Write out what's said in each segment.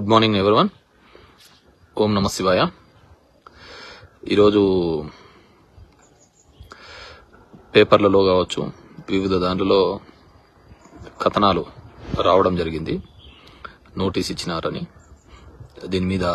good morning everyone ఓం నమ శివాయ ఈరోజు పేపర్లలో కావచ్చు వివిధ దాంట్లో కథనాలు రావడం జరిగింది నోటీస్ ఇచ్చినారని దీని మీద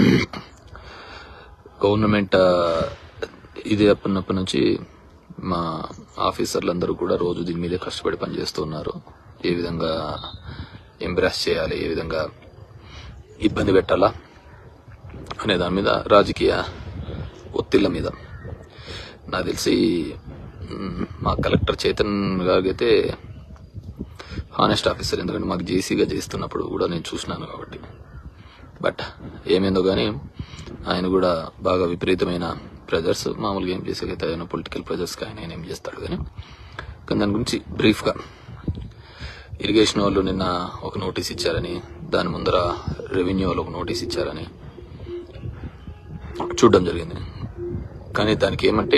గవర్నమెంట్ ఆ, ఇది అప్పటినప్పటి నుంచి మా ఆఫీసర్లందరూ కూడా రోజు దీని మీదే కష్టపడి పనిచేస్తున్నారు ఏ విధంగా ఎంబ్రాస్ చేయాలి ఏ విధంగా ఇబ్బంది పెట్టాలా అనే దాని మీద రాజకీయ ఒత్తిళ్ల మీద నాకు తెలిసి మ్, మా కలెక్టర్ చేతన్ గారైతే హానెస్ట్ ఆఫీసర్ ఎందుకంటే మాకు జేసీగా చేస్తున్నప్పుడు కూడా నేను చూసినాను కాబట్టి బట్ ఏమైందో కానీ ఆయన కూడా బాగా విపరీతమైన ప్రెజర్స్ మామూలుగా ఏం చేసేకైతే ఆయన పొలిటికల్ ప్రెజర్స్కి ఆయన ఆయన ఏం చేస్తాడు కానీ కానీ దాని గురించి బ్రీఫ్గా ఇరిగేషన్ వాళ్ళు నిన్న ఒక నోటీస్ ఇచ్చారని దాని ముందర రెవెన్యూ వాళ్ళు ఒక నోటీస్ ఇచ్చారని చూడడం జరిగింది కానీ దానికి ఏమంటే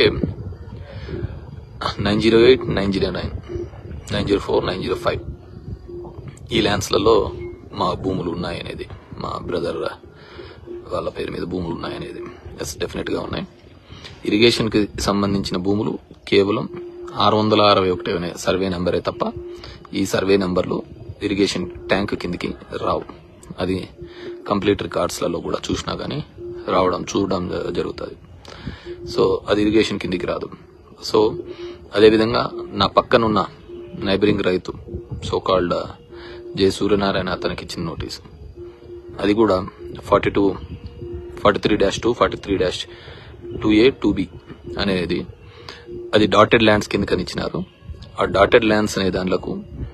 nine zero eight nine zero nine nine zero four nine zero five ఈ ల్యాండ్స్లలో మా భూములు ఉన్నాయనేది మా బ్రదర్ వాళ్ళ పేరు మీద భూములు ఉన్నాయనేది ఎస్ డెఫినెట్గా ఉన్నాయి ఇరిగేషన్కి సంబంధించిన భూములు కేవలం ఆరు వందల అరవై ఒకటి అనే సర్వే నెంబరే తప్ప ఈ సర్వే నెంబర్లు ఇరిగేషన్ ట్యాంక్ కిందికి రావు అది కంప్లీట్ రికార్డ్స్లలో కూడా చూసినా కానీ రావడం చూడడం జ- జరుగుతుంది సో అది ఇరిగేషన్ కిందికి రాదు సో అదేవిధంగా నా పక్కనున్న నైబరింగ్ రైతు సో కాల్డ్ జే సూర్యనారాయణ అతనికి ఇచ్చిన నోటీస్ అది కూడా forty two forty three dash two forty three dash two A two B అనేది అది డాటెడ్ ల్యాండ్స్ కింద కనిచ్చినారు ఆ డాటెడ్ ల్యాండ్స్ అనే దాంట్లకు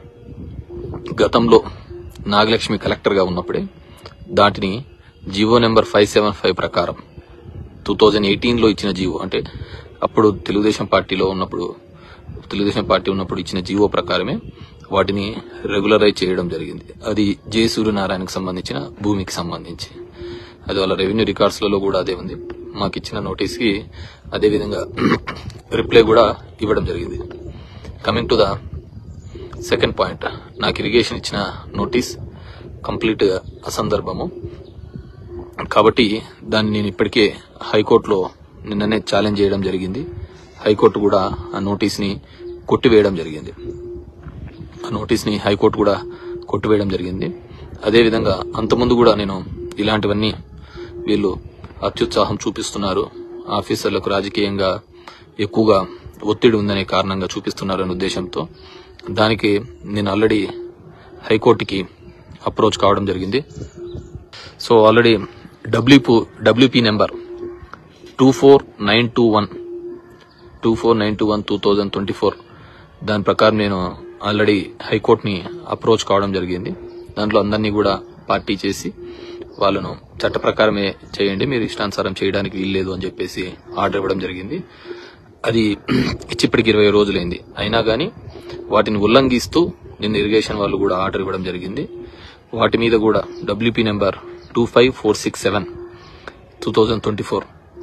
గతంలో నాగలక్ష్మి కలెక్టర్గా ఉన్నప్పుడే దాటిని GO number five seven five ప్రకారం టూ థౌజండ్ ఎయిటీన్లో ఇచ్చిన జీవో అంటే అప్పుడు తెలుగుదేశం పార్టీలో ఉన్నప్పుడు తెలుగుదేశం పార్టీ ఉన్నప్పుడు ఇచ్చిన జీవో ప్రకారమే వాటిని రెగ్యులరైజ్ చేయడం జరిగింది అది జే సూర్యనారాయణకు సంబంధించిన భూమికి సంబంధించి అది వాళ్ళ రెవెన్యూ రికార్డ్స్లలో కూడా అదే ఉంది మాకు ఇచ్చిన నోటీస్కి అదే విధంగా రిప్లై కూడా ఇవ్వడం జరిగింది coming to the second point నాకు ఇరిగేషన్ ఇచ్చిన నోటీస్ కంప్లీట్ అసందర్భము కాబట్టి దాన్ని నేను ఇప్పటికే హైకోర్టులో నిన్ననే ఛాలెంజ్ చేయడం జరిగింది హైకోర్టు కూడా ఆ నోటీస్ని కొట్టివేయడం జరిగింది ఆ నోటీస్ని హైకోర్టు కూడా కొట్టివేయడం జరిగింది అదేవిధంగా అంతకుముందు కూడా నేను ఇలాంటివన్నీ వీళ్ళు అత్యుత్సాహం చూపిస్తున్నారు ఆఫీసర్లకు రాజకీయంగా ఎక్కువగా ఒత్తిడి ఉందనే కారణంగా చూపిస్తున్నారనే ఉద్దేశంతో దానికి నేను ఆల్రెడీ హైకోర్టుకి అప్రోచ్ కావడం జరిగింది so already WP WP number two four nine two one two four nine two one two thousand twenty four దాని ప్రకారం నేను ఆల్రెడీ హైకోర్టుని అప్రోచ్ కావడం జరిగింది దాంట్లో అందరినీ కూడా పార్టీ చేసి వాళ్ళను చట్ట ప్రకారమే చేయండి మీరు ఇష్టానుసారం చేయడానికి వీల్లేదు అని చెప్పేసి ఆర్డర్ ఇవ్వడం జరిగింది అది ఇచ్చి ఇప్పటికి ఇరవై రోజులైంది అయినా కానీ వాటిని ఉల్లంఘిస్తూ నిన్న ఇరిగేషన్ వాళ్ళు కూడా ఆర్డర్ ఇవ్వడం జరిగింది వాటి మీద కూడా WP number two five four six seven two thousand twenty four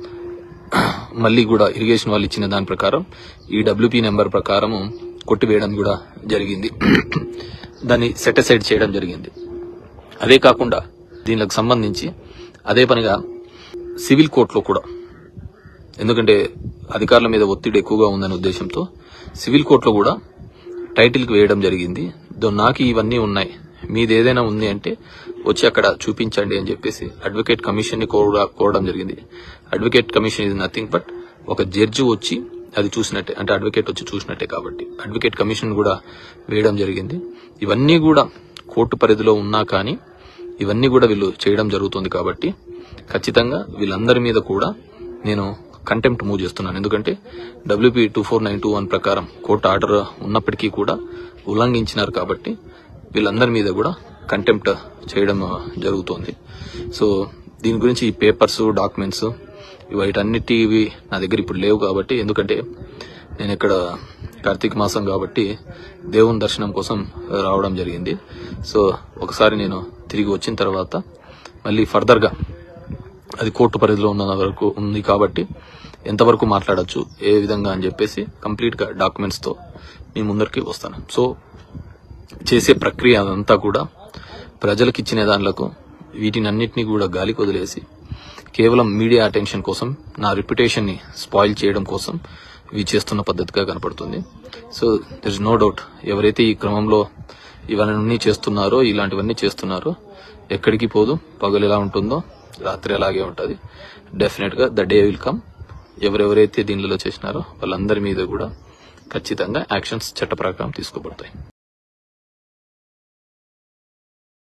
మళ్ళీ కూడా ఇరిగేషన్ వాళ్ళు ఇచ్చిన దాని ప్రకారం ఈ డబ్ల్యూపీ నెంబర్ ప్రకారము కొట్టివేయడం కూడా జరిగింది దాన్ని సెటిసైడ్ చేయడం జరిగింది అదే కాకుండా దీనికి సంబంధించి అదే పనిగా సివిల్ కోర్టులో కూడా ఎందుకంటే అధికారుల మీద ఒత్తిడి ఎక్కువగా ఉందనే ఉద్దేశంతో సివిల్ కోర్టులో కూడా టైటిల్కి వేయడం జరిగింది దో నాకు ఇవన్నీ ఉన్నాయి మీది ఏదైనా ఉంది అంటే వచ్చి అక్కడ చూపించండి అని చెప్పేసి అడ్వకేట్ కమిషన్ ని కోర- కోరడం జరిగింది అడ్వకేట్ కమిషన్ ఇది నథింగ్ బట్ ఒక జడ్జి వచ్చి అది చూసినట్టే అంటే అడ్వకేట్ వచ్చి చూసినట్టే కాబట్టి అడ్వకేట్ కమిషన్ కూడా వేయడం జరిగింది ఇవన్నీ కూడా కోర్టు పరిధిలో ఉన్నా కానీ ఇవన్నీ కూడా వీళ్ళు చేయడం జరుగుతుంది కాబట్టి ఖచ్చితంగా వీళ్ళందరి మీద కూడా నేను కంటెంప్ట్ మూవ్ చేస్తున్నాను ఎందుకంటే WP two four nine two one ప్రకారం కోర్టు ఆర్డర్ ఉన్నప్పటికీ కూడా ఉల్లంఘించినారు కాబట్టి వీళ్ళందరి మీద కూడా కంటెంప్ట్ చేయడం ఆ, జరుగుతోంది సో దీని గురించి ఈ పేపర్స్ డాక్యుమెంట్స్ వీటన్నిటివి నా దగ్గర ఇప్పుడు లేవు కాబట్టి ఎందుకంటే నేను ఇక్కడ కార్తీక మాసం కాబట్టి దేవుని దర్శనం కోసం రావడం జరిగింది సో ఒకసారి నేను తిరిగి వచ్చిన తర్వాత మళ్ళీ ఫర్దర్గా అది కోర్టు పరిధిలో ఉన్న వరకు ఉంది కాబట్టి ఎంతవరకు మాట్లాడొచ్చు ఏ విధంగా అని చెప్పేసి కంప్లీట్ గా డాక్యుమెంట్స్ తో మీ ముందరికి వస్తాను సో చేసే ప్రక్రియ అదంతా కూడా ప్రజలకు ఇచ్చిన దానిలకు వీటిని అన్నిటినీ కూడా గాలికి వదిలేసి కేవలం మీడియా అటెన్షన్ కోసం నా రిప్యుటేషన్ ని స్పాయిల్ చేయడం కోసం ఇవి చేస్తున్న పద్ధతిగా కనపడుతుంది so there is no doubt ఎవరైతే ఈ క్రమంలో ఇవన్నీ చేస్తున్నారో ఇలాంటివన్నీ చేస్తున్నారో ఎక్కడికి పోదు పగలు ఎలా ఉంటుందో రాత్రి అలాగే ఉంటుంది డెఫినెట్ గా ద డే విల్ కమ్ ఎవరెవరైతే దీనిలో చేసినారో వాళ్ళందరి మీద కూడా ఖచ్చితంగా యాక్షన్స్ చట్ట ప్రకారం తీసుకోబడతాయి